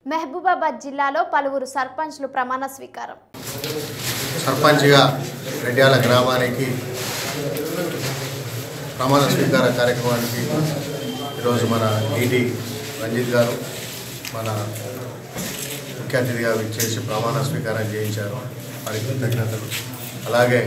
మహబూబాబాద్ జిల్లాలో పలువురు సర్పంచ్లు ప్రమాణ స్వీకారం సర్పంచ్గా రెడ్యాల గ్రామానికి ప్రమాణ స్వీకార కార్యక్రమానికి ఈరోజు మన ఈడీ రంజిత్ గారు మన ముఖ్య అతిథిగా విచ్చేసి ప్రమాణ స్వీకారం చేయించారు వారికి కృతజ్ఞతలు అలాగే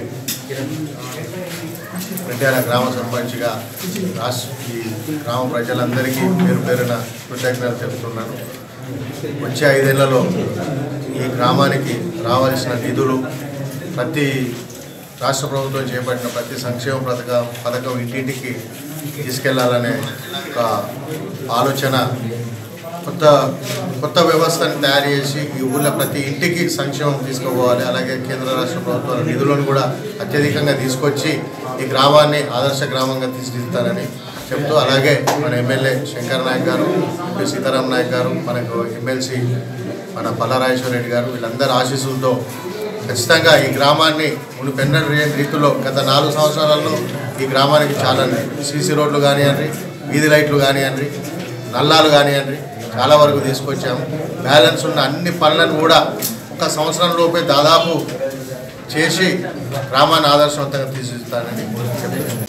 రెడ్యాల గ్రామ సర్పంచ్గా రాష్ట్ర ఈ గ్రామ ప్రజలందరికీ పేరు పేరున కృతజ్ఞతలు చెప్తున్నాను వచ్చే ఐదేళ్లలో ఈ గ్రామానికి రావాల్సిన నిధులు ప్రతి రాష్ట్ర ప్రభుత్వం చేపట్టిన ప్రతి సంక్షేమ పథకం పథకం ఇంటింటికి తీసుకెళ్లాలనే ఒక ఆలోచన కొత్త కొత్త వ్యవస్థను తయారు చేసి ఈ ఊళ్ళో ప్రతి ఇంటికి సంక్షేమం తీసుకుపోవాలి అలాగే కేంద్ర రాష్ట్ర ప్రభుత్వాల నిధులను కూడా అత్యధికంగా తీసుకొచ్చి ఈ గ్రామాన్ని ఆదర్శ గ్రామంగా తీర్చిదిద్దుతానని చెప్తూ అలాగే మన ఎమ్మెల్యే శంకర్ నాయక్ గారు ఎంపీ సీతారాం నాయక్ గారు మనకు ఎమ్మెల్సీ మన పల్లారాజేశ్వర రెడ్డి గారు వీళ్ళందరి ఆశీస్సులతో ఖచ్చితంగా ఈ గ్రామాన్ని మునుపెన్న రీతిలో గత నాలుగు సంవత్సరాలలో ఈ గ్రామానికి చాలా సీసీ రోడ్లు కానివ్వండి వీధి లైట్లు కానివ్వండి నల్లాలు కానివ్వండి చాలా వరకు తీసుకొచ్చాము బ్యాలెన్స్ ఉన్న అన్ని పనులను కూడా ఒక సంవత్సరం లోపే దాదాపు చేసి గ్రామాన్ని ఆదర్శవంతంగా తీర్చిదిద్దుతానని చెప్పాను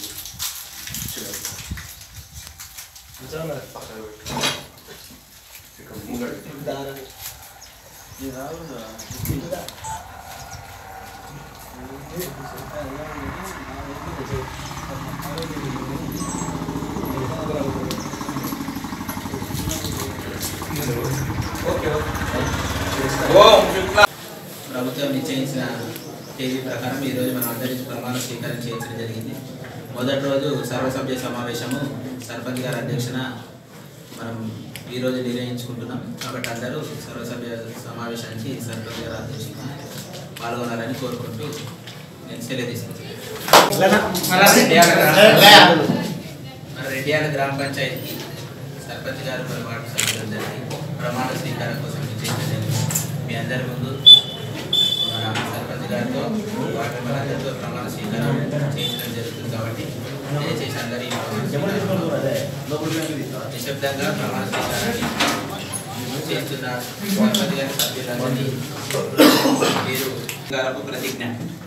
ప్రభుత్వం నిశ్చయించిన తేదీ ప్రకారం ఈరోజు మనం అందరి ప్రమాణ స్వీకారం చేయించడం జరిగింది మొదటి రోజు సర్వసభ్య సమావేశము సర్పంచ్ గారి అధ్యక్షన మనం ఈరోజు నిర్వహించుకుంటున్నాం కాబట్టి అందరూ సర్వసభ్య సమావేశానికి సర్పంచ్ గారి అధ్యక్షన పాల్గొనాలని కోరుకుంటూ నేను సెలవు తీసుకుంటున్నాను మన రెడ్డియాల గ్రామ- మన రెడ్డియాల గ్రామ పంచాయతీ సర్పంచ్ గారు మరి వార్డు సభ్యులందరికీ ప్రమాణ స్వీకారం కోసం నిశ్చయించడం జరిగింది మీ అందరి ముందు మన సర్పంచ్ గారితో వార్డు మెంబర్లందరితో ప్రమాణ స్వీకారం చేయించడం జరుగుతుంది కాబట్టి దయచేసి అందరి నిశ్శబ్దంగా ప్రమాణ స్వీకారాన్ని చేస్తున్న సర్పంచ్ గారి సభ్యులందరినీ మీరు గారపు ప్రతిజ్ఞ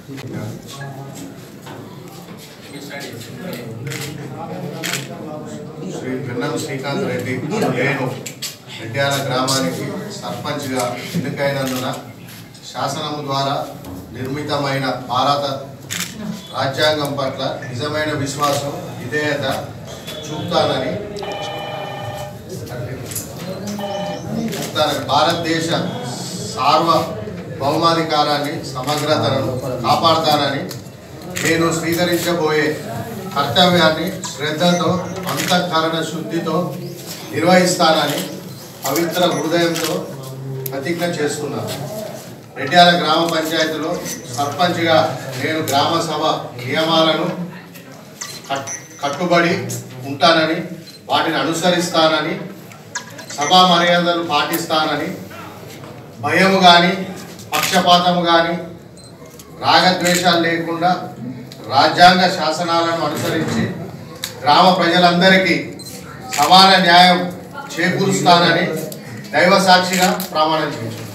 శ్రీ వెన్నం శ్రీకాంత్ రెడ్డి నేను రెడ్యాల గ్రామానికి సర్పంచ్గా ఎన్నికైనందున శాసనము ద్వారా నిర్మితమైన భారత రాజ్యాంగం పట్ల నిజమైన విశ్వాసం విధేయత చూపుతానని చూపుతానని భారతదేశ సార్వభౌమాధికారాన్ని సమగ్రతను కాపాడతానని నేను స్వీకరించబోయే కర్తవ్యాన్ని శ్రద్ధతో అంతఃకరణ శుద్ధితో నిర్వహిస్తానని పవిత్ర హృదయంతో ప్రతిజ్ఞ చేస్తున్నాను రెడ్యాల గ్రామ పంచాయతీలో సర్పంచ్గా నేను గ్రామ సభ నియమాలను కట్- కట్టుబడి ఉంటానని వాటిని అనుసరిస్తానని సభా మర్యాదలు పాటిస్తానని భయము కానీ పక్షపాతము కానీ రాగద్వేషాలు లేకుండా రాజ్యాంగ శాసనాలను అనుసరించి గ్రామ ప్రజలందరికీ సమాన న్యాయం చేకూరుస్తానని దైవ సాక్షిగా ప్రమాణం చేయించారు